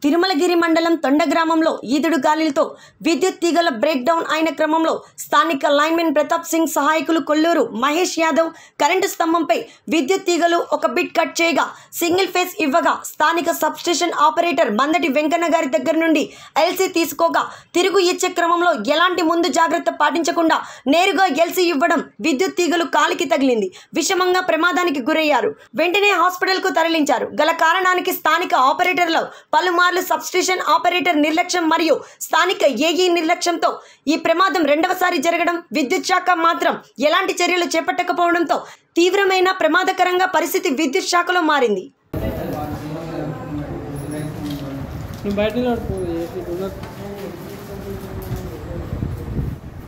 తిరుమలగిరి మండలం తొండ గ్రామంలో ఈదుడు గాలిలతో విద్యుత్ తీగల బ్రేక్ డౌన్ అయిన క్రమంలో స్థానిక లైన్మెన్ ప్రతాప్ సింగ్ సహాయకులు కొల్లూరు మహేష్ యాదవ్ కరెంటు స్తంభంపై విద్యుత్ తీగలు ఒక బిట్ కట్ చేయగా సింగిల్ ఫేస్ ఇవ్వగా స్థానిక సబ్స్టేషన్ ఆపరేటర్ మందటి వెంకన్న గారి దగ్గర నుండి ఎల్సీ తీసుకోగా తిరుగు ఇచ్చే క్రమంలో ఎలాంటి ముందు జాగ్రత్త పాటించకుండా నేరుగా ఎల్సీ ఇవ్వడం విద్యుత్ తీగలు కాలికి తగిలింది విషమంగా ప్రమాదానికి గురయ్యారు వెంటనే హాస్పిటల్కు తరలించారు గల కారణానికి స్థానిక ఆపరేటర్లు పలుమార్లు సబ్స్టేషన్ ఆపరేటర్ నిర్లక్ష్యం మరియు స్థానిక ఏఈ నిర్లక్ష్యంతో ఈ ప్రమాదం రెండవసారి జరగడం విద్యుత్ శాఖ మాత్రం ఎలాంటి చర్యలు చేపట్టకపోవడంతో తీవ్రమైన ప్రమాదకరంగా పరిస్థితి విద్యుత్ శాఖలో మారింది నువ్వు బయట నిలబడిపో, ఏ- ఉన్నది.